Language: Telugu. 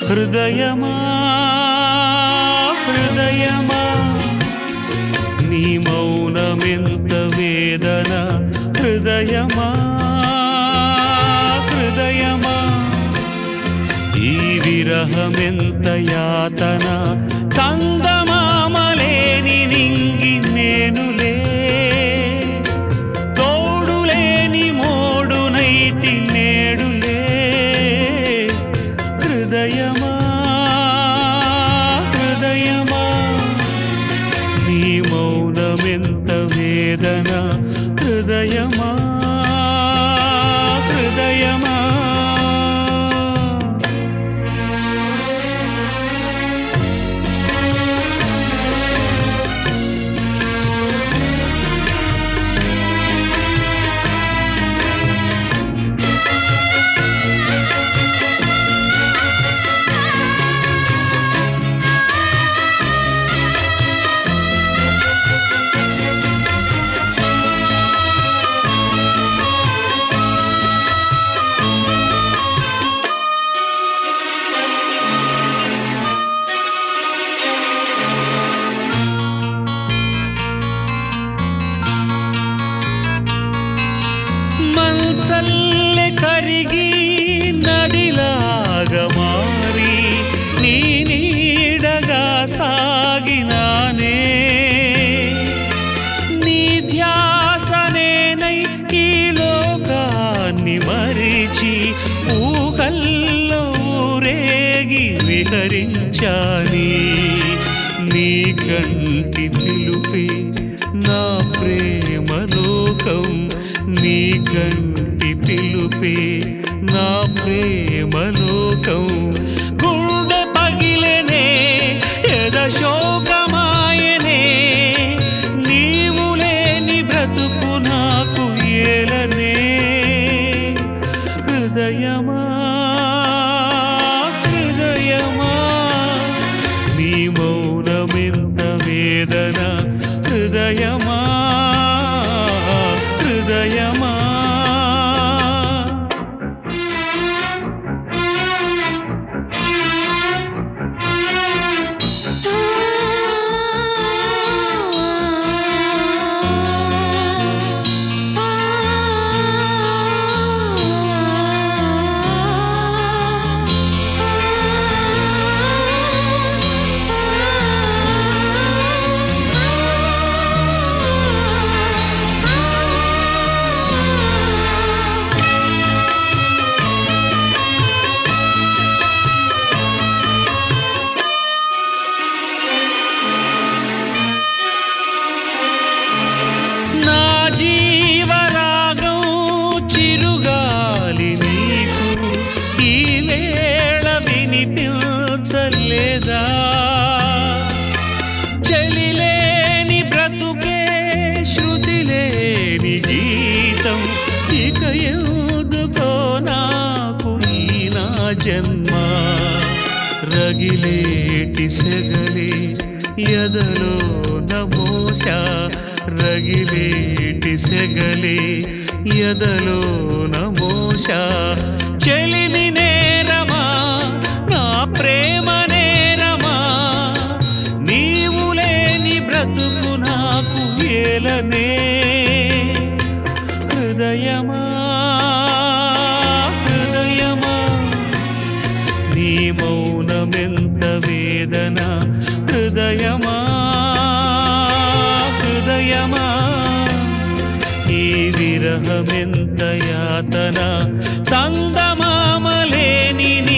హృదయమా హృదయమా నీ మౌనమెంత వేదన హృదయమా హృదయమా ఈ విరహమెంత యాతన చందమామలేని నింగి నేనులే తోడులేని మోడునైతి నేడులే హృదయమా హృదయమా నీ మౌనమెంత వేదన హృదయమా హృదయమా మంచల్లె కరిగి నదిలాగా మారి నీ నీడగా సాగినానే నీ ధ్యాసనేనై ఈ లోకాన్ని మరిచి ఊహల్లో ఊరేగి విహరించాని నీ కంటి పిలుపే నా ప్రేమ లోకం నీ కంటి పిలుపే నా ప్రేమ లోకం గుండె పగిలెనే ఎద శోకమాయనే నీవు లేని బ్రతుకు నాకు ఏలనే హృదయమా హృదయమా నీ మౌనమెంత వేదన హృదయమా హృదయమా నా జీవరాగం చిరుగాలి నీకు ఈ వేళ వినిపించలేదా చెలిలేని బ్రతుకే శృతి లేని గీతం ఇక ఎందుకో నాకు ఈ నా జన్మ రగిలేటి సెగలే ఎదలో నమోష రగిలేటి సెగలే ఎదలో నమోష చెలిమి నేరమా నా ప్రేమ నేరమా నీవు లేని బ్రతుకు నాకు ఏలనే హృదయమా హృదయమా నీ మౌనమెంత వేదన హృదయమా హృదయమా ఈ విరహమెంత యాతన చందమామలేని నీ